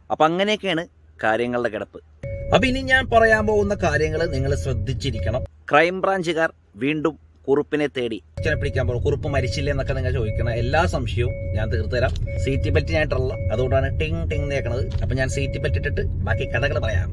അപ്പൊ അങ്ങനെയൊക്കെയാണ് കാര്യങ്ങളുടെ കിടപ്പ് അപ്പൊ ഇനി ഞാൻ പറയാൻ പോകുന്ന കാര്യങ്ങൾ നിങ്ങൾ ശ്രദ്ധിച്ചിരിക്കണം ക്രൈംബ്രാഞ്ചുകാർ വീണ്ടും കുറുപ്പിനെ തേടി അച്ഛനെ പിടിക്കാൻ പോകും കുറുപ്പ് മരിച്ചില്ലേ എന്നൊക്കെ നിങ്ങൾ ചോദിക്കണം എല്ലാ സംശയവും ഞാൻ തീർത്തു തരാം സീറ്റ് ബെൽറ്റ് ഞാനിട്ടുള്ള അതുകൊണ്ടാണ് ടിങ് ടിങ് നേക്കണത് അപ്പൊ ഞാൻ സീറ്റ് ബെൽറ്റ് ഇട്ടിട്ട് ബാക്കി കഥകൾ പറയാം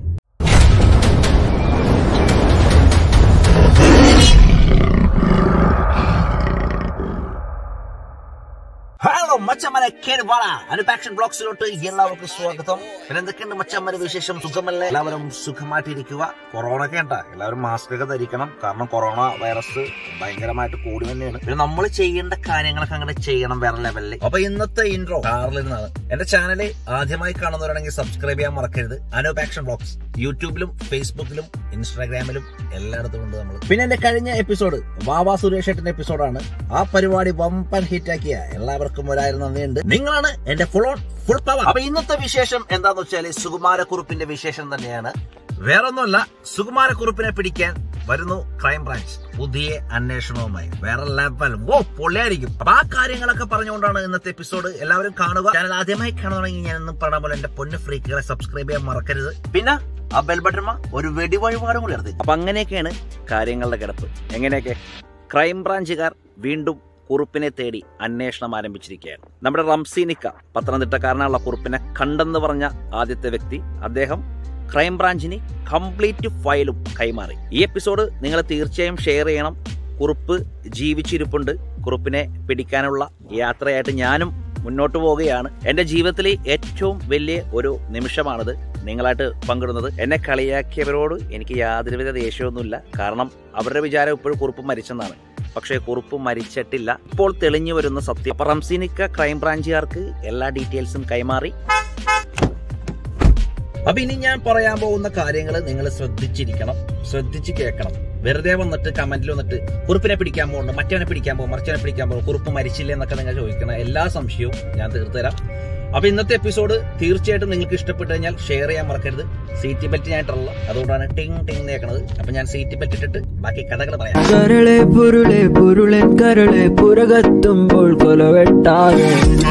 ഹലോ മച്ചമ്മനെ കേടുവാള അനുപാക്ഷൻ ബ്ലോഗ്സിലോട്ട് എല്ലാവർക്കും സ്വാഗതം പിന്നെ എന്തൊക്കെയുണ്ട് മച്ചമ്മന്റെ വിശേഷം സുഖമല്ലേ എല്ലാവരും സുഖമായിട്ടിരിക്കുക കൊറോണ ഒക്കെ ഉണ്ടാ എല്ലാവരും മാസ്ക് ഒക്കെ ധരിക്കണം കാരണം കൊറോണ വൈറസ് ഭയങ്കരമായിട്ട് കൂടി തന്നെയാണ് പിന്നെ നമ്മൾ ചെയ്യേണ്ട കാര്യങ്ങളൊക്കെ അങ്ങനെ ചെയ്യണം വേറെ ലെവലിൽ അപ്പൊ ഇന്നത്തെ ഇൻട്രോ കാറിലിരുന്നാണ് എന്റെ ചാനല് ആദ്യമായി കാണുന്നവരാണെങ്കിൽ സബ്സ്ക്രൈബ് ചെയ്യാൻ മറക്കരുത് അനുപാക്ഷൻ ബ്ലോഗ്സ് യൂട്യൂബിലും ഫേസ്ബുക്കിലും ഇൻസ്റ്റാഗ്രാമിലും എല്ലായിടത്തും ഉണ്ട് നമ്മൾ പിന്നെ എന്റെ കഴിഞ്ഞ എപ്പിസോഡ് വാവാ സുരേഷ് ഏട്ടന്റെ എപ്പിസോഡാണ് ആ പരിപാടി വമ്പൻ ഹിറ്റാക്കിയ എല്ലാവർക്കും ഒരായിരം നന്ദിയുണ്ട് നിങ്ങളാണ് എന്റെ ഫുൾ ഓൺ ഫുൾ പവർ അപ്പൊ ഇന്നത്തെ വിശേഷം എന്താന്ന് വെച്ചാല് സുകുമാരക്കുറുപ്പിന്റെ വിശേഷം തന്നെയാണ് വേറൊന്നുമല്ല സുകുമാരക്കുറുപ്പിനെ പിടിക്കാൻ വരുന്നു ക്രൈംബ്രാഞ്ച് പുതിയ അന്വേഷണവുമായി വേറെ ലെവൽ ഓ പൊള്ളിയായിരിക്കും അപ്പൊ ആ കാര്യങ്ങളൊക്കെ പറഞ്ഞുകൊണ്ടാണ് ഇന്നത്തെ എപ്പിസോഡ് എല്ലാവരും കാണുക ചാനൽ ആദ്യമായി കാണുകയാണെങ്കിൽ ഞാൻ ഇന്ന് പറഞ്ഞ പോലെ എന്റെ പൊന്ന് ഫ്രീക്കുകളെ സബ്സ്ക്രൈബ് ചെയ്യാൻ മറക്കരുത് പിന്നെ ആ ബെൽ ബട്ടർമ ഒരു വെടി വഴിപാടും കൂടി എടുത്ത് അപ്പൊ അങ്ങനെയൊക്കെയാണ് കാര്യങ്ങളുടെ കിടപ്പ് എങ്ങനെയൊക്കെ ക്രൈംബ്രാഞ്ചുകാർ വീണ്ടും കുറുപ്പിനെ തേടി അന്വേഷണം ആരംഭിച്ചിരിക്കുകയാണ് നമ്മുടെ റംസീനിക്ക പത്തനംതിട്ടക്കാരനുള്ള കുറുപ്പിനെ കണ്ടെന്ന് പറഞ്ഞ ആദ്യത്തെ വ്യക്തി അദ്ദേഹം ക്രൈംബ്രാഞ്ചിന് കംപ്ലീറ്റ് ഫയലും കൈമാറി ഈ എപ്പിസോഡ് നിങ്ങൾ തീർച്ചയായും ഷെയർ ചെയ്യണം കുറുപ്പ് ജീവിച്ചിരിപ്പുണ്ട് കുറുപ്പിനെ പിടിക്കാനുള്ള യാത്രയായിട്ട് ഞാനും മുന്നോട്ട് പോവുകയാണ് എൻ്റെ ജീവിതത്തിലെ ഏറ്റവും വലിയ ഒരു നിമിഷമാണിത് നിങ്ങളായിട്ട് പങ്കിടുന്നത് എന്നെ കളിയാക്കിയവരോട് എനിക്ക് യാതൊരുവിധ ദേഷ്യമൊന്നുമില്ല കാരണം അവരുടെ വിചാരം ഇപ്പോഴും കുറുപ്പ് മരിച്ചെന്നാണ് പക്ഷേ കുറുപ്പ് മരിച്ചിട്ടില്ല ഇപ്പോൾ തെളിഞ്ഞു വരുന്ന സത്യം അപ്പൊ റംസീനിക്ക ക്രൈംബ്രാഞ്ചുകാർക്ക് എല്ലാ ഡീറ്റെയിൽസും കൈമാറി അപ്പൊ ഇനി ഞാൻ പറയാൻ പോകുന്ന കാര്യങ്ങൾ നിങ്ങൾ ശ്രദ്ധിച്ചിരിക്കണം ശ്രദ്ധിച്ച് കേൾക്കണം വെറുതെ വന്നിട്ട് കമന്റിൽ വന്നിട്ട് കുറുപ്പിനെ പിടിക്കാൻ പോകുന്നു മറ്റവനെ പിടിക്കാൻ പോകും മറിച്ചവനെ പിടിക്കാൻ പോകും കുറുപ്പ് മരിച്ചില്ലേ എന്നൊക്കെ നിങ്ങൾ ചോദിക്കണം എല്ലാ സംശയവും ഞാൻ തീർത്തു തരാം അപ്പൊ ഇന്നത്തെ എപ്പിസോഡ് തീർച്ചയായിട്ടും നിങ്ങൾക്ക് ഇഷ്ടപ്പെട്ടു കഴിഞ്ഞാൽ ഷെയർ ചെയ്യാൻ മറക്കരുത് സീറ്റ് ബെൽറ്റ് ഞാനിട്ടുള്ള അതുകൊണ്ടാണ് ടിങ് ടിങ് നേക്കണത് അപ്പൊ ഞാൻ സീറ്റ് ബെൽറ്റ് ഇട്ടിട്ട് ബാക്കി കഥകൾ പറയാം കരളെ പുരുളെ പുരുളൻ കരളെ പുറകത്തുമ്പോൾ കൊലവെട്ടാതെ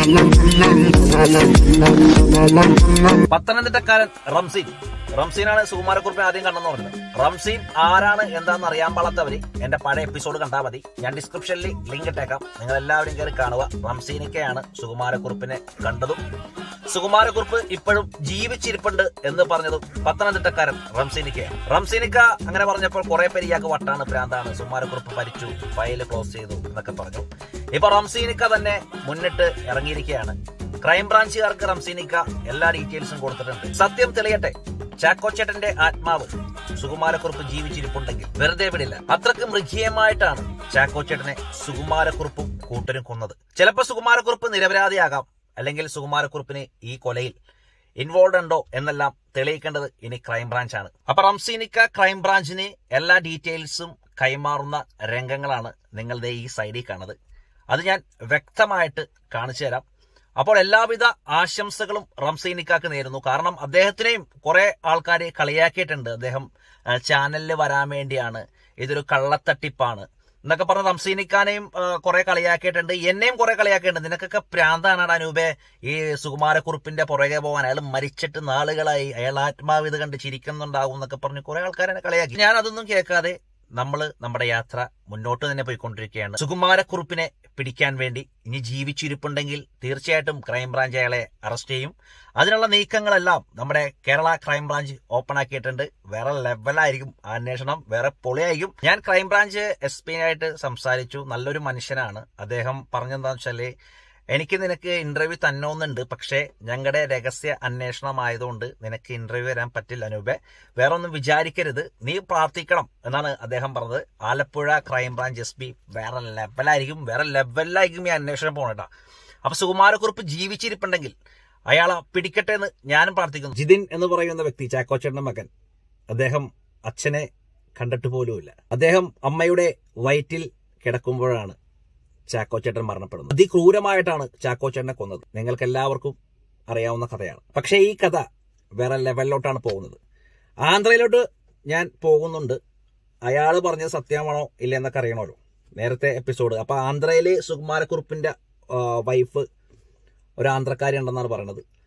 പത്തനംതിട്ടക്കാരൻ റംസീൻ റംസീനാണ് സുകുമാരക്കുറിപ്പിനെ ആദ്യം കണ്ടെന്ന് പറഞ്ഞത് റംസീൻ ആരാണ് എന്താണെന്ന് അറിയാൻ പാടാത്തവര് എന്റെ പഴയ എപ്പിസോഡ് കണ്ടാൽ മതി ഞാൻ ഡിസ്ക്രിപ്ഷനിൽ ലിങ്ക് ഇട്ടേക്കാം നിങ്ങൾ എല്ലാവരും കയറി കാണുക റംസീനിക്കയാണ് സുകുമാരക്കുറിപ്പിനെ കണ്ടതും സുകുമാരക്കുറിപ്പ് ഇപ്പോഴും ജീവിച്ചിരിപ്പുണ്ട് എന്ന് പറഞ്ഞതും പത്തനംതിട്ടക്കാരൻ റംസീനിക്കയാണ് റംസീനിക്ക അങ്ങനെ പറഞ്ഞപ്പോൾ കുറെ പേര് ഇയാൾക്ക് വട്ടാണ് ഭ്രാന്താണ് സുകുമാരക്കുറിപ്പ് ഭരിച്ചു ഫയല് ക്ലോസ് ചെയ്തു എന്നൊക്കെ പറഞ്ഞു ഇപ്പൊ റംസീനിക്ക തന്നെ മുന്നിട്ട് ഇറങ്ങിയിരിക്കുകയാണ് ക്രൈംബ്രാഞ്ചുകാർക്ക് റംസീനിക്ക എല്ലാ ഡീറ്റെയിൽസും കൊടുത്തിട്ടുണ്ട് സത്യം തെളിയട്ടെ ചാക്കോച്ചേട്ടന്റെ ആത്മാവ് സുകുമാരക്കുറുപ്പ് ജീവിച്ചിരിപ്പുണ്ടെങ്കിൽ വെറുതെ വിടില്ല അത്രക്ക് മൃഗീയമായിട്ടാണ് ചാക്കോച്ചേട്ടനെ സുകുമാരക്കുറുപ്പും കൂട്ടരും കൊന്നത് ചിലപ്പോൾ സുകുമാരക്കുറുപ്പ് നിരപരാധിയാകാം അല്ലെങ്കിൽ സുകുമാരക്കുറുപ്പിന് ഈ കൊലയിൽ ഇൻവോൾവ് ഉണ്ടോ എന്നെല്ലാം തെളിയിക്കേണ്ടത് ഇനി ക്രൈംബ്രാഞ്ചാണ് അപ്പൊ റംസീനിക്ക ക്രൈംബ്രാഞ്ചിന് എല്ലാ ഡീറ്റെയിൽസും കൈമാറുന്ന രംഗങ്ങളാണ് നിങ്ങളുടെ ഈ സൈഡിൽ കാണുന്നത് അത് ഞാൻ വ്യക്തമായിട്ട് കാണിച്ചു തരാം അപ്പോൾ എല്ലാവിധ ആശംസകളും റംസൈനിക്കാക്ക് നേരുന്നു കാരണം അദ്ദേഹത്തിനെയും കുറെ ആൾക്കാർ കളിയാക്കിയിട്ടുണ്ട് അദ്ദേഹം ആ, ചാനലിൽ വരാൻ വേണ്ടിയാണ് ഇതൊരു കള്ളത്തട്ടിപ്പാണ് എന്നൊക്കെ പറഞ്ഞ റംസീനിക്കാനെയും കുറെ കളിയാക്കിയിട്ടുണ്ട് എന്നെയും കുറെ കളിയാക്കിയിട്ടുണ്ട് നിനക്കൊക്കെ പ്രാന്താണ് അനൂപെ ഈ സുകുമാരക്കുറുപ്പിന്റെ പുറകെ പോകാൻ അയാൾ മരിച്ചിട്ട് നാളുകളായി അയാൾ ആത്മാവ് ഇത് കണ്ട് ചിരിക്കുന്നുണ്ടാകും എന്നൊക്കെ പറഞ്ഞ് കുറെ ആൾക്കാരെ കളിയാക്കി ഞാൻ അതൊന്നും കേൾക്കാതെ നമ്മൾ നമ്മുടെ യാത്ര മുന്നോട്ട് തന്നെ പോയിക്കൊണ്ടിരിക്കുകയാണ് സുകുമാരക്കുറുപ്പിനെ പിടിക്കാൻ വേണ്ടി ഇനി ജീവിച്ചിരിപ്പുണ്ടെങ്കിൽ തീർച്ചയായിട്ടും ക്രൈംബ്രാഞ്ച് അയാളെ അറസ്റ്റ് ചെയ്യും അതിനുള്ള നീക്കങ്ങളെല്ലാം നമ്മുടെ കേരള ക്രൈംബ്രാഞ്ച് ഓപ്പൺ ആക്കിയിട്ടുണ്ട് വേറെ ലെവലായിരിക്കും ആ അന്വേഷണം വേറെ പൊളിയായിരിക്കും ഞാൻ ക്രൈംബ്രാഞ്ച് എസ് പി ആയിട്ട് സംസാരിച്ചു നല്ലൊരു മനുഷ്യനാണ് അദ്ദേഹം പറഞ്ഞെന്താന്ന് വെച്ചാല് എനിക്ക് നിനക്ക് ഇന്റർവ്യൂ തന്നോന്നുണ്ട് പക്ഷേ ഞങ്ങളുടെ രഹസ്യ അന്വേഷണമായതുകൊണ്ട് നിനക്ക് ഇന്റർവ്യൂ വരാൻ പറ്റില്ല അനൂപെ വേറെ ഒന്നും വിചാരിക്കരുത് നീ പ്രാർത്ഥിക്കണം എന്നാണ് അദ്ദേഹം പറഞ്ഞത് ആലപ്പുഴ ക്രൈംബ്രാഞ്ച് എസ് പി വേറെ ലെവലായിരിക്കും വേറെ ലെവലിലായിരിക്കും ഈ അന്വേഷണം പോണേട്ടാ അപ്പൊ സുകുമാരക്കുറിപ്പ് ജീവിച്ചിരിപ്പുണ്ടെങ്കിൽ അയാളെ പിടിക്കട്ടെ എന്ന് ഞാനും പ്രാർത്ഥിക്കുന്നു ജിതിൻ എന്ന് പറയുന്ന വ്യക്തി ചാക്കോച്ചേട്ടന്റെ മകൻ അദ്ദേഹം അച്ഛനെ കണ്ടിട്ട് പോലുമില്ല അദ്ദേഹം അമ്മയുടെ വയറ്റിൽ കിടക്കുമ്പോഴാണ് ചാക്കോച്ചേട്ടൻ മരണപ്പെടുന്നത് അതിക്രൂരമായിട്ടാണ് ചാക്കോച്ചേട്ടനെ കൊന്നത് നിങ്ങൾക്ക് എല്ലാവർക്കും അറിയാവുന്ന കഥയാണ് പക്ഷേ ഈ കഥ വേറെ ലെവലിലോട്ടാണ് പോകുന്നത് ആന്ധ്രയിലോട്ട് ഞാൻ പോകുന്നുണ്ട് അയാൾ പറഞ്ഞത് സത്യമാണോ ഇല്ല എന്നൊക്കെ അറിയണമല്ലോ നേരത്തെ എപ്പിസോഡ് അപ്പൊ ആന്ധ്രയില് സുകുമാരക്കുറുപ്പിന്റെ വൈഫ് ഒരു ആന്ധ്രക്കാരി ഉണ്ടെന്നാണ് പറയുന്നത്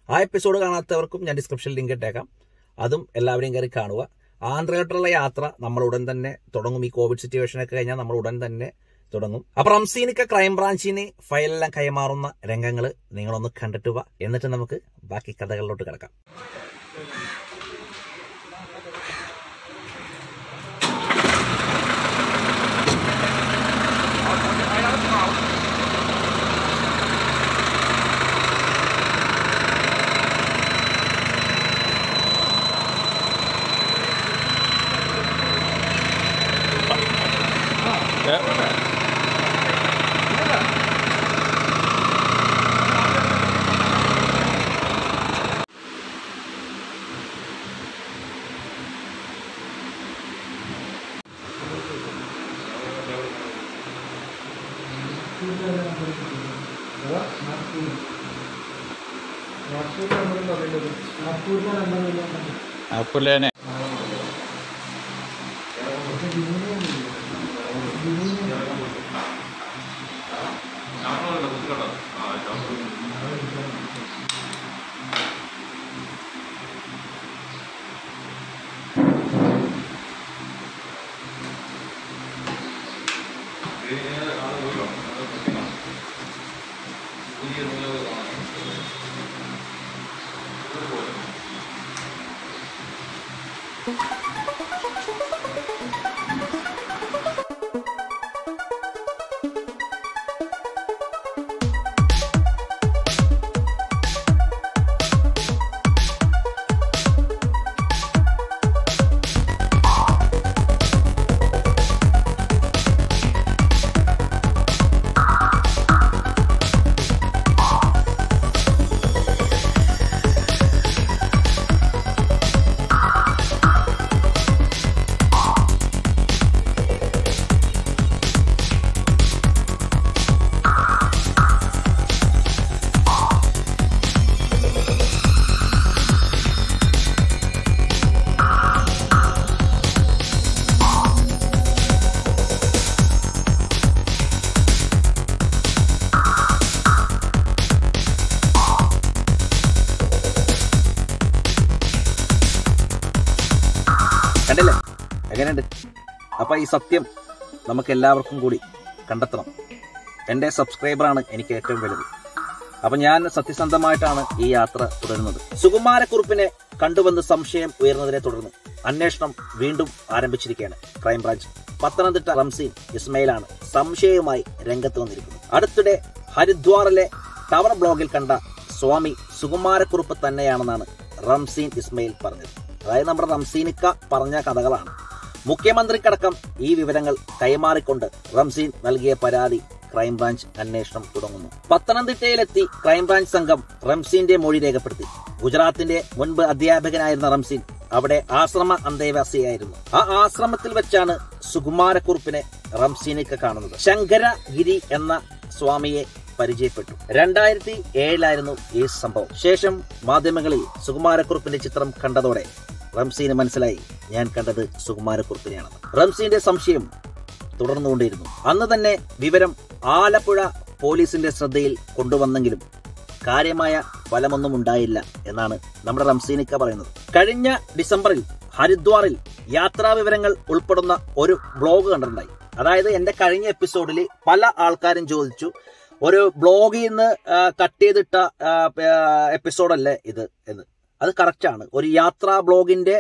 ആ എപ്പിസോഡ് കാണാത്തവർക്കും ഞാൻ ഡിസ്ക്രിപ്ഷനിൽ ലിങ്ക് ഇട്ടേക്കാം അതും എല്ലാവരെയും കയറി കാണുക ആന്ധ്രയിലോട്ടുള്ള യാത്ര നമ്മൾ ഉടൻ തന്നെ തുടങ്ങും ഈ കോവിഡ് സിറ്റുവേഷൻ ഒക്കെ കഴിഞ്ഞാൽ നമ്മൾ ഉടൻ തന്നെ തുടങ്ങും അപ്പൊ റംസീനിക്ക ക്രൈംബ്രാഞ്ചിന് ഫയലെല്ലാം കൈമാറുന്ന രംഗങ്ങൾ നിങ്ങളൊന്ന് കണ്ടിട്ട് വാ എന്നിട്ട് നമുക്ക് ബാക്കി കഥകളിലോട്ട് കിടക്കാം നാഗ്പൂരിലെ കണ്ടില്ലേ എങ്ങനെയുണ്ട് അപ്പൊ ഈ സത്യം നമുക്ക് എല്ലാവർക്കും കൂടി കണ്ടെത്തണം എന്റെ സബ്സ്ക്രൈബറാണ് എനിക്ക് ഏറ്റവും വലുത് അപ്പൊ ഞാൻ സത്യസന്ധമായിട്ടാണ് ഈ യാത്ര തുടരുന്നത് സുകുമാരക്കുറുപ്പിനെ കണ്ടുവന്ന് സംശയം ഉയർന്നതിനെ തുടർന്ന് അന്വേഷണം വീണ്ടും ആരംഭിച്ചിരിക്കുകയാണ് ക്രൈംബ്രാഞ്ച് പത്തനംതിട്ട റംസീൻ ഇസ്മയിലാണ് സംശയവുമായി രംഗത്ത് വന്നിരിക്കുന്നത് അടുത്തിടെ ഹരിദ്വാറിലെ ടവർ ബ്ലോഗിൽ കണ്ട സ്വാമി സുകുമാരക്കുറുപ്പ് തന്നെയാണെന്നാണ് റംസീൻ ഇസ്മയിൽ പറഞ്ഞത് അതായത് നമ്മുടെ റംസീനിക്ക പറഞ്ഞ കഥകളാണ് മുഖ്യമന്ത്രിക്കടക്കം ഈ വിവരങ്ങൾ കൈമാറിക്കൊണ്ട് റംസീൻ നൽകിയ പരാതി ക്രൈംബ്രാഞ്ച് അന്വേഷണം തുടങ്ങുന്നു പത്തനംതിട്ടയിലെത്തി ക്രൈംബ്രാഞ്ച് സംഘം റംസീന്റെ മൊഴി രേഖപ്പെടുത്തി ഗുജറാത്തിന്റെ മുൻപ് അധ്യാപകനായിരുന്ന റംസീൻ അവിടെ ആശ്രമ അന്തേവാസിയായിരുന്നു ആ ആശ്രമത്തിൽ വെച്ചാണ് സുകുമാരക്കുറുപ്പിനെ റംസീനിക്ക കാണുന്നത് ശങ്കരഗിരി എന്ന സ്വാമിയെ പരിചയപ്പെട്ടു രണ്ടായിരത്തി ഏഴിലായിരുന്നു ഈ സംഭവം ശേഷം മാധ്യമങ്ങളിൽ സുകുമാരക്കുറുപ്പിന്റെ ചിത്രം കണ്ടതോടെ റംസീന് മനസ്സിലായി ഞാൻ കണ്ടത് സുകുമാരക്കുറുപ്പിനെയാണെന്ന് റംസീന്റെ സംശയം തുടർന്നുകൊണ്ടിരുന്നു അന്ന് തന്നെ വിവരം ആലപ്പുഴ പോലീസിന്റെ ശ്രദ്ധയിൽ കൊണ്ടുവന്നെങ്കിലും കാര്യമായ ഫലമൊന്നും ഉണ്ടായില്ല എന്നാണ് നമ്മുടെ റംസീനിക്ക പറയുന്നത് കഴിഞ്ഞ ഡിസംബറിൽ ഹരിദ്വാറിൽ യാത്രാ വിവരങ്ങൾ ഉൾപ്പെടുന്ന ഒരു ബ്ലോഗ് കണ്ടിട്ടുണ്ടായി അതായത് എന്റെ കഴിഞ്ഞ എപ്പിസോഡിൽ പല ആൾക്കാരും ചോദിച്ചു ഒരു ബ്ലോഗിൽ നിന്ന് കട്ട് ചെയ്തിട്ട എപ്പിസോഡല്ലേ ഇത് എന്ന് അത് കറക്റ്റാണ് ഒരു യാത്രാ ബ്ലോഗിന്റെ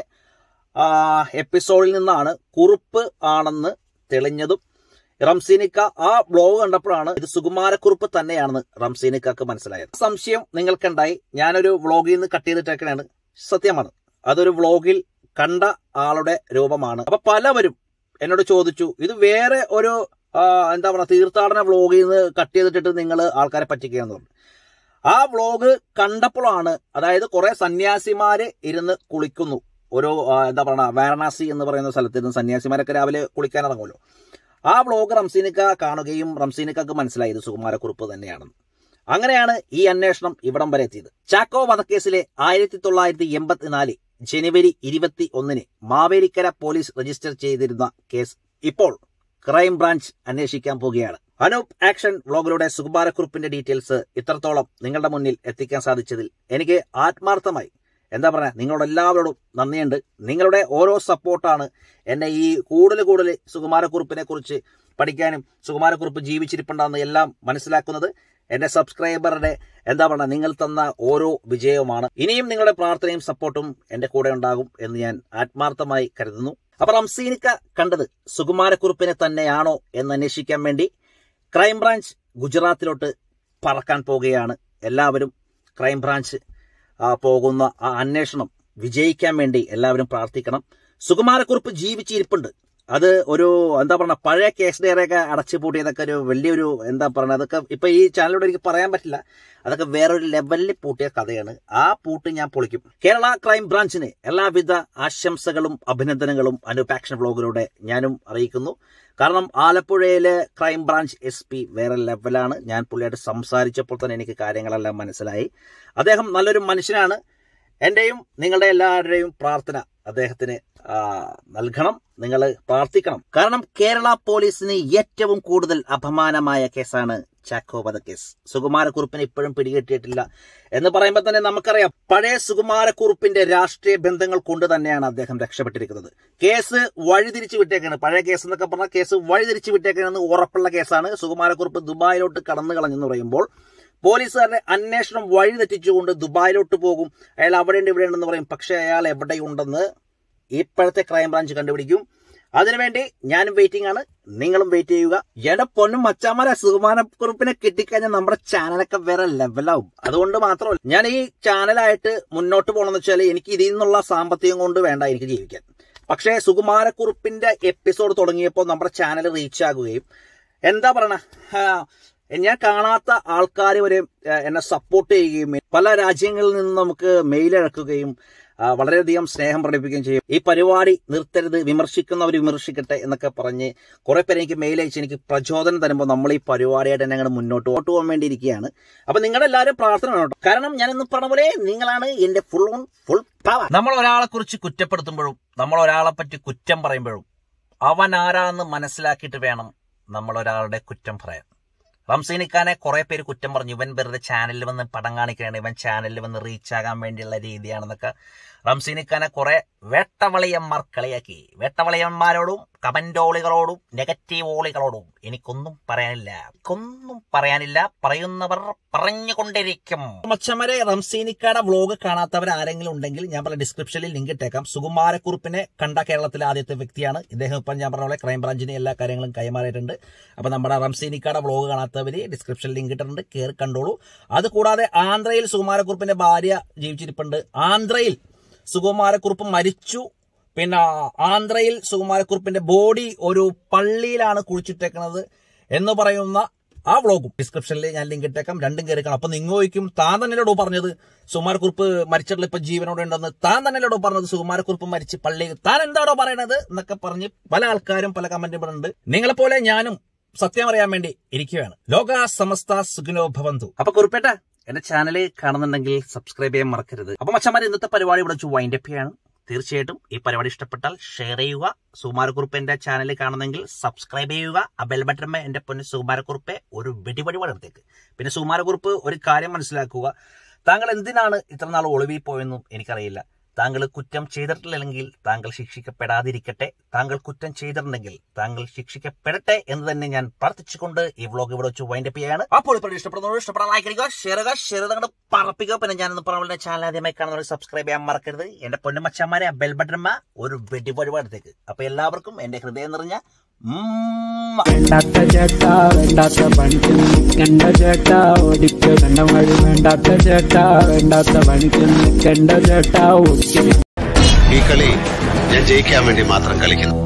എപ്പിസോഡിൽ നിന്നാണ് കുറുപ്പ് ആണെന്ന് തെളിഞ്ഞതും റംസീനിക്ക ആ ബ്ലോഗ് കണ്ടപ്പോഴാണ് ഇത് സുകുമാരക്കുറുപ്പ് തന്നെയാണെന്ന് റംസീനിക്കക്ക് മനസ്സിലായത് സംശയം നിങ്ങൾക്കുണ്ടായി ഞാനൊരു വ്ളോഗിൽ നിന്ന് കട്ട് ചെയ്തിട്ടേക്കണാണ് സത്യമാണ് അതൊരു വ്ളോഗിൽ കണ്ട ആളുടെ രൂപമാണ് അപ്പൊ പലവരും എന്നോട് ചോദിച്ചു ഇത് വേറെ ഒരു ആ, എന്താ പറയുക തീർത്ഥാടന വ്ളോഗിൽ നിന്ന് കട്ട് ചെയ്തിട്ടിട്ട് നിങ്ങൾ ആൾക്കാരെ പറ്റിക്കുകയെന്ന് പറഞ്ഞു ആ വ്ളോഗ് കണ്ടപ്പോഴാണ് അതായത് കുറെ സന്യാസിമാര് ഇരുന്ന് കുളിക്കുന്നു ഒരു ആ, എന്താ പറയുക വാരണാസി എന്ന് പറയുന്ന സ്ഥലത്ത് ഇരുന്ന് സന്യാസിമാരൊക്കെ രാവിലെ കുളിക്കാൻ ഇറങ്ങുമല്ലോ ആ വ്ളോഗ് റംസീനിക്ക കാണുകയും റംസീനിക്കക്ക് മനസ്സിലായി ഇത് സുകുമാരക്കുറുപ്പ് തന്നെയാണെന്ന് അങ്ങനെയാണ് ഈ അന്വേഷണം ഇവിടം വരെ എത്തിയത് ചാക്കോ വധക്കേസിലെ ആയിരത്തി തൊള്ളായിരത്തി എൺപത്തിനാല് ജനുവരി ഇരുപത്തി ഒന്നിന് മാവേലിക്കര പോലീസ് രജിസ്റ്റർ ചെയ്തിരുന്ന കേസ് ഇപ്പോൾ ക്രൈം ബ്രാഞ്ച് അന്വേഷിക്കാൻ പോകുകയാണ് അനൂപ് ആക്ഷൻ വ്ളോഗിലൂടെ സുകുമാരക്കുറിപ്പിന്റെ ഡീറ്റെയിൽസ് ഇത്രത്തോളം നിങ്ങളുടെ മുന്നിൽ എത്തിക്കാൻ സാധിച്ചതിൽ എനിക്ക് ആത്മാർത്ഥമായി എന്താ പറയാ നിങ്ങളോട് എല്ലാവരോടും നന്ദിയുണ്ട് നിങ്ങളുടെ ഓരോ സപ്പോർട്ടാണ് എന്നെ ഈ കൂടുതൽ കൂടുതൽ സുകുമാരക്കുറിപ്പിനെ കുറിച്ച് പഠിക്കാനും സുകുമാരക്കുറിപ്പ് ജീവിച്ചിരിപ്പുണ്ടെന്ന് എല്ലാം മനസ്സിലാക്കുന്നത് എന്റെ സബ്സ്ക്രൈബറുടെ എന്താ പറയുക നിങ്ങൾ തന്ന ഓരോ വിജയവുമാണ് ഇനിയും നിങ്ങളുടെ പ്രാർത്ഥനയും സപ്പോർട്ടും എന്റെ കൂടെ ഉണ്ടാകും എന്ന് ഞാൻ ആത്മാർത്ഥമായി കരുതുന്നു അപ്പൊ റംസീനിക്ക കണ്ടത് സുകുമാരക്കുറിപ്പിനെ തന്നെയാണോ എന്ന് അന്വേഷിക്കാൻ വേണ്ടി ക്രൈംബ്രാഞ്ച് ഗുജറാത്തിലോട്ട് പറക്കാൻ പോകുകയാണ് എല്ലാവരും ക്രൈംബ്രാഞ്ച് ആ, പോകുന്ന ആ അന്വേഷണം വിജയിക്കാൻ വേണ്ടി എല്ലാവരും പ്രാർത്ഥിക്കണം സുകുമാരക്കുറിപ്പ് ജീവിച്ചിരിപ്പുണ്ട് അത് ഒരു എന്താ പറയുക പഴയ കേസ് ഡയറിയൊക്കെ അടച്ചു പൂട്ടിയതൊക്കെ ഒരു വലിയൊരു എന്താ പറയുക അതൊക്കെ ഇപ്പൊ ഈ ചാനലിലൂടെ എനിക്ക് പറയാൻ പറ്റില്ല അതൊക്കെ വേറൊരു ലെവലിൽ പൂട്ടിയ കഥയാണ് ആ പൂട്ട് ഞാൻ പൊളിക്കും കേരള ക്രൈം ബ്രാഞ്ചിന് എല്ലാവിധ ആശംസകളും അഭിനന്ദനങ്ങളും അനുപാക്ഷൻ വ്ളോഗിലൂടെ ഞാനും അറിയിക്കുന്നു കാരണം ആലപ്പുഴയിലെ ക്രൈം ബ്രാഞ്ച് എസ് പി വേറെ ലെവലാണ് ഞാൻ പുള്ളിയായിട്ട് സംസാരിച്ചപ്പോൾ തന്നെ എനിക്ക് കാര്യങ്ങളെല്ലാം മനസ്സിലായി അദ്ദേഹം നല്ലൊരു മനുഷ്യനാണ് എന്റെയും നിങ്ങളുടെ എല്ലാവരുടെയും പ്രാർത്ഥന അദ്ദേഹത്തിന് ആ, നൽകണം നിങ്ങൾ പ്രാർത്ഥിക്കണം കാരണം കേരള പോലീസിന് ഏറ്റവും കൂടുതൽ അപമാനമായ കേസാണ് ചാക്കോ വധക്കേസ് സുകുമാരക്കുറുപ്പിനെ ഇപ്പോഴും പിടികിട്ടിയിട്ടില്ല എന്ന് പറയുമ്പോൾ തന്നെ നമുക്കറിയാം പഴയ സുകുമാരക്കുറുപ്പിന്റെ രാഷ്ട്രീയ ബന്ധങ്ങൾ കൊണ്ട് തന്നെയാണ് അദ്ദേഹം രക്ഷപ്പെട്ടിരിക്കുന്നത് കേസ് വഴിതിരിച്ചു വിട്ടേക്കാണ് പഴയ കേസ് എന്നൊക്കെ പറഞ്ഞാൽ കേസ് വഴിതിരിച്ചു വിട്ടേക്കാണെന്ന് ഉറപ്പുള്ള കേസാണ് സുകുമാരക്കുറുപ്പ് ദുബായിലോട്ട് കടന്നു കളഞ്ഞെന്ന് പറയുമ്പോൾ പോലീസുകാരുടെ അന്വേഷണം വഴിതെറ്റിച്ചുകൊണ്ട് ദുബായിലോട്ട് പോകും അയാൾ അവിടെയുണ്ട് ഇവിടെയുണ്ടെന്ന് പറയും പക്ഷേ അയാൾ എവിടെയുണ്ടെന്ന് ഇപ്പോഴത്തെ ക്രൈംബ്രാഞ്ച് കണ്ടുപിടിക്കും അതിനുവേണ്ടി ഞാനും വെയിറ്റിംഗ് ആണ് നിങ്ങളും വെയിറ്റ് ചെയ്യുക എന്റെ പൊന്നും മച്ചാമാരെ സുകുമാരക്കുറിപ്പിനെ കിട്ടിക്കഴിഞ്ഞാൽ നമ്മുടെ ചാനലൊക്കെ വേറെ ലെവലാവും അതുകൊണ്ട് മാത്രമല്ല ഞാൻ ഈ ചാനലായിട്ട് മുന്നോട്ട് പോകണമെന്ന് വെച്ചാൽ എനിക്ക് ഇതിൽ നിന്നുള്ള സാമ്പത്തികം കൊണ്ട് വേണ്ട എനിക്ക് ജീവിക്കാൻ പക്ഷേ സുകുമാരക്കുറിപ്പിന്റെ എപ്പിസോഡ് തുടങ്ങിയപ്പോൾ നമ്മുടെ ചാനൽ റീച്ച് ആകുകയും എന്താ പറയണ ആ, ഞാൻ കാണാത്ത ആൾക്കാർ വരെ ആ, എന്നെ സപ്പോർട്ട് ചെയ്യുകയും പല രാജ്യങ്ങളിൽ നിന്ന് നമുക്ക് മെയിൽ ഇറക്കുകയും ആ, വളരെയധികം സ്നേഹം പ്രകടിപ്പിക്കുകയും ചെയ്യും ഈ പരിപാടി നിർത്തരുത് വിമർശിക്കുന്നവർ വിമർശിക്കട്ടെ എന്നൊക്കെ പറഞ്ഞ് കുറെ പേര് എനിക്ക് മെയിൽ അയച്ച് എനിക്ക് പ്രചോദനം തരുമ്പോൾ നമ്മൾ ഈ പരിപാടിയായിട്ട് തന്നെ അങ്ങോട്ട് മുന്നോട്ട് പോട്ട് പോകാൻ വേണ്ടി ഇരിക്കുകയാണ് അപ്പൊ നിങ്ങളുടെ എല്ലാവരും പ്രാർത്ഥന വേണം കേട്ടോ കാരണം ഞാൻ ഇന്ന് പറഞ്ഞ പോലെ നിങ്ങളാണ് എന്റെ ഫുൾ ഓൺ ഫുൾ പവർ നമ്മൾ ഒരാളെ കുറിച്ച് കുറ്റപ്പെടുത്തുമ്പോഴും നമ്മൾ ഒരാളെ പറ്റി കുറ്റം പറയുമ്പോഴും അവൻ ആരാന്ന് മനസ്സിലാക്കിയിട്ട് വേണം നമ്മൾ ഒരാളുടെ കുറ്റം പറയാൻ റംസീനിക്കാനെ കുറെ പേര് കുറ്റം പറഞ്ഞു ഇവൻ വെറുതെ ചാനലിൽ വന്ന് പടം കാണിക്കുകയാണ് ഇവൻ ചാനലിൽ വന്ന് റീച്ച് ആകാൻ വേണ്ടിയുള്ള രീതിയാണെന്നൊക്കെ റംസീനിക്കാനെ കുറെ വേട്ടവളിയന്മാർ കളിയാക്കി വേട്ടവളിയന്മാരോടും കമന്റോളികളോടും നെഗറ്റീവ് ഓളികളോടും എനിക്കൊന്നും പറയാനില്ല എനിക്കൊന്നും പറയാനില്ല പറയുന്നവർ പറഞ്ഞുകൊണ്ടിരിക്കും മച്ചമരെ റംസീനിക്കാടെ വ്ലോഗ് കാണാത്തവർ ആരെങ്കിലും ഉണ്ടെങ്കിൽ ഞാൻ പറഞ്ഞ ഡിസ്ക്രിപ്ഷനിൽ ലിങ്ക് ഇട്ടേക്കാം സുകുമാരക്കുറുപ്പിനെ കണ്ട കേരളത്തിലെ ആദ്യത്തെ വ്യക്തിയാണ് ഇദ്ദേഹം ഇപ്പം ഞാൻ പറഞ്ഞ പോലെ ക്രൈംബ്രാഞ്ചിന് എല്ലാ കാര്യങ്ങളും കൈമാറിയിട്ടുണ്ട് അപ്പൊ നമ്മുടെ റംസീനിക്കാടെ വ്ലോഗ് കാണാത്തവര് ഡിസ്ക്രിപ്ഷനിൽ ലിങ്ക് ഇട്ടിട്ടുണ്ട് കയറി കണ്ടോളൂ അത് കൂടാതെ ആന്ധ്രയിൽ സുകുമാരക്കുറുപ്പിന്റെ ഭാര്യ ജീവിച്ചിരിപ്പുണ്ട് ആന്ധ്രയിൽ സുകുമാരക്കുറുപ്പ് മരിച്ചു പിന്നെ ആന്ധ്രയിൽ സുകുമാരക്കുറുപ്പിന്റെ ബോഡി ഒരു പള്ളിയിലാണ് കുഴിച്ചിട്ടേക്കുന്നത് എന്ന് പറയുന്ന ആ വ്ളോഗും ഡിസ്ക്രിപ്ഷനിൽ ഞാൻ ലിങ്ക് ഇട്ടേക്കാം രണ്ടും കയറി കാണാം അപ്പൊ നിങ്ങോയ്ക്കും താൻ തന്നെയല്ലോ പറഞ്ഞത് സുകുമാരക്കുറുപ്പ് മരിച്ചിട്ടുള്ള ഇപ്പൊ ജീവനോടെ ഉണ്ടെന്ന് താൻ തന്നെയല്ലോ പറഞ്ഞത് സുകുമാരക്കുറുപ്പ് മരിച്ച് പള്ളി താൻ എന്താണോ പറയണത് എന്നൊക്കെ പറഞ്ഞ് പല ആൾക്കാരും പല കമന്റും പറയുന്നുണ്ട് നിങ്ങളെപ്പോലെ ഞാനും സത്യം അറിയാൻ വേണ്ടി ഇരിക്കുകയാണ് ലോക സമസ്ത സുഖിനോ ഭവന്തു അപ്പൊ കുറിപ്പേട്ട എന്റെ ചാനൽ കാണുന്നുണ്ടെങ്കിൽ സബ്സ്ക്രൈബ് ചെയ്യാൻ മറക്കരുത് അപ്പൊ മച്ചന്മാർ ഇന്നത്തെ പരിപാടി ഇവിടെ വെച്ച് വൈൻഡ് അപ്പ് ചെയ്യാണ് തീർച്ചയായിട്ടും ഈ പരിപാടി ഇഷ്ടപ്പെട്ടാൽ ഷെയർ ചെയ്യുക സുകുമാരക്കുറുപ്പ് എന്റെ ചാനൽ കാണുന്നെങ്കിൽ സബ്സ്ക്രൈബ് ചെയ്യുക ആ ബെൽ ബട്ടൺ എന്റെ പൊന്ന് സുകുമാരക്കുറുപ്പെ ഒരു വെടിവടി വളർത്തേക്ക് പിന്നെ സുകുമാരക്കുറുപ്പ് ഒരു കാര്യം മനസ്സിലാക്കുക താങ്കൾ എന്തിനാണ് ഇത്ര നാൾ ഒളിവിൽ പോയെന്നും എനിക്കറിയില്ല താങ്കൾ കുറ്റം ചെയ്തിട്ടില്ലെങ്കിൽ താങ്കൾ ശിക്ഷിക്കപ്പെടാതിരിക്കട്ടെ താങ്കൾ കുറ്റം ചെയ്തിട്ടുണ്ടെങ്കിൽ താങ്കൾ ശിക്ഷിക്കപ്പെടട്ടെ എന്ന് തന്നെ ഞാൻ പ്രാർത്ഥിച്ചുകൊണ്ട് ഈ വ്ലോഗ് ഇവിടെ വെച്ച് വൈൻഡ് അപ്പ് ചെയ്യാണ് അപ്പോൾ ഇപ്പോൾ ഇഷ്ടപ്പെടുന്നവർ ഇഷ്ടപ്പെടാൻ ലൈക്ക് ചെയ്യുക ഷെയർ ചെയ്യുക ഷെയർ ചെയ്ത് അങ്ങോട്ട് പറപ്പിക്കുക പിന്നെ ഞാൻ പറഞ്ഞ ചാനൽ ആദ്യമായി കാണുന്നവർ സബ്സ്ക്രൈബ് ചെയ്യാൻ മറക്കരുത് എന്റെ പൊന്നുമച്ചന്മാരെ ബെൽ ബട്ടൺമ ഒരു വെടി പരിപാടത്തേക്ക് അപ്പൊ എല്ലാവർക്കും എന്റെ ഹൃദയം നിറഞ്ഞ ഉമ്മ. വേണ്ടാത്ത ചേട്ടാ വേണ്ടാത്ത പണിക്ക് നിൽക്കണ്ട ചേട്ടാ ഓടിക്ക് കണ്ട വഴി വേണ്ടാത്ത ചേട്ടാ വേണ്ടാത്ത പണിക്ക് നിൽക്കണ്ട ചേട്ടാ ഓടിക്ക് ഈ കളി ഞാൻ ജയിക്കാൻ വേണ്ടി മാത്രം കളിക്കുന്നു